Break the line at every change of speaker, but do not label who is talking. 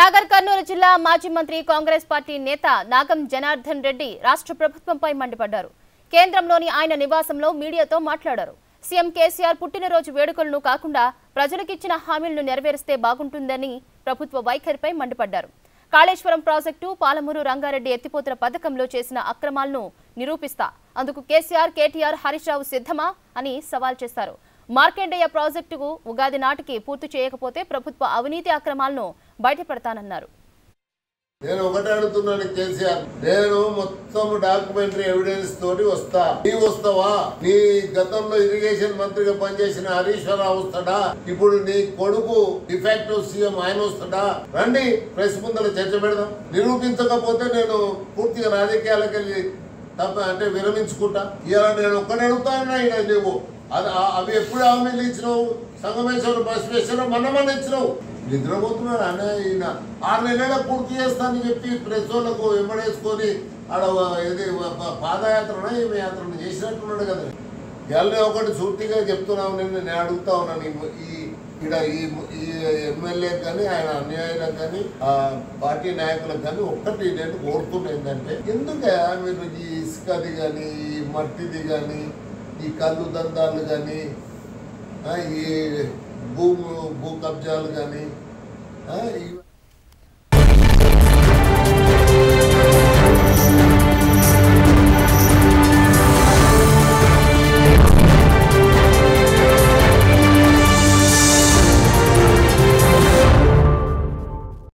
నాగర్ కర్నూలు జిల్లా మాజీ మంత్రి కాంగ్రెస్ పార్టీ నేత నాగం జనార్దన్ రెడ్డి రాష్ట్ర ప్రభుత్వంపై మండిపడ్డారు కేంద్రంలోని ఆయన నివాసంలో మీడియాతో మాట్లాడారు సీఎం కేసీఆర్ పుట్టినరోజు వేడుకలను కాకుండా ప్రజలకిచ్చిన హామీలను నెరవేరిస్తే బాగుంటుందని ప్రభుత్వ వైఖరిపై మండిపడ్డారు కాళేశ్వరం ప్రాజెక్టు పాలమూరు రంగారెడ్డి ఎత్తిపోతల పథకంలో చేసిన అక్రమాలను నిరూపిస్తా అందుకు కేసీఆర్ కేటీఆర్ హరీష్ రావు సిద్ధమా అని సవాల్ చేశారు మార్కండేయ ప్రాజెక్టుకు ఉగాది నాటికి పూర్తి చేయకపోతే ప్రభుత్వ అవినీతి అక్రమాలను బయటపెడతానన్నారు
నేను ఒకటే అడుగుతున్నాను కేసీఆర్ నేను మొత్తం డాక్యుమెంటరీ ఎవిడెన్స్ తోటి వస్తా నీ వస్తావా నీ గతంలో ఇరిగేషన్ మంత్రిగా పనిచేసిన హరీశ్వరరావు వస్తాడా ఇప్పుడు నీ కొడుకు డిఫాక్టివ్ సీఎం ఆయన వస్తాడా రండి ప్రెస్ ముందర చర్చ పెడదాం నిరూపించకపోతే నేను పూర్తిగా రాజకీయాలకు వెళ్ళి తప్ప అంటే విరమించుకుంటా ఇలా నేను ఒక్కడే అడుగుతాను ఇక్కడ నువ్వు అది ఆ- అవి ఎప్పుడు హామీలు ఇచ్చినావు సంగమేశ్వరం బసవేశ్వరం మన మన ఇచ్చినావు నిద్రపోతున్నాడు అనే ఈయన ఆరు నెలల పూర్తి చేస్తానని చెప్పి ప్రెస్ వాళ్ళకు వెంబడేసుకొని ఆడ ఇది ప- పాదయాత్రన ఏమి యాత్రను చేసినట్టున్నాడు కదా ఇవాళ ఒకటి సూటిగా చెప్తున్నావు నేను నేను అడుగుతా ఉన్నాను ఈ- ఈ ఇక్కడ ఈ ఈ ఎమ్మెల్యే కానీ ఆయన అన్యాయులకు కానీ ఆ పార్టీ నాయకులకు కానీ ఒక్కటి నేను కోరుతున్నా ఏంటంటే ఎందుకే మీరు ఈ ఇసుకది కానీ ఈ మట్టిది కానీ ఈ కళ్ళు దందాలు కానీ ఈ భూము భూ కబ్జాలు కానీ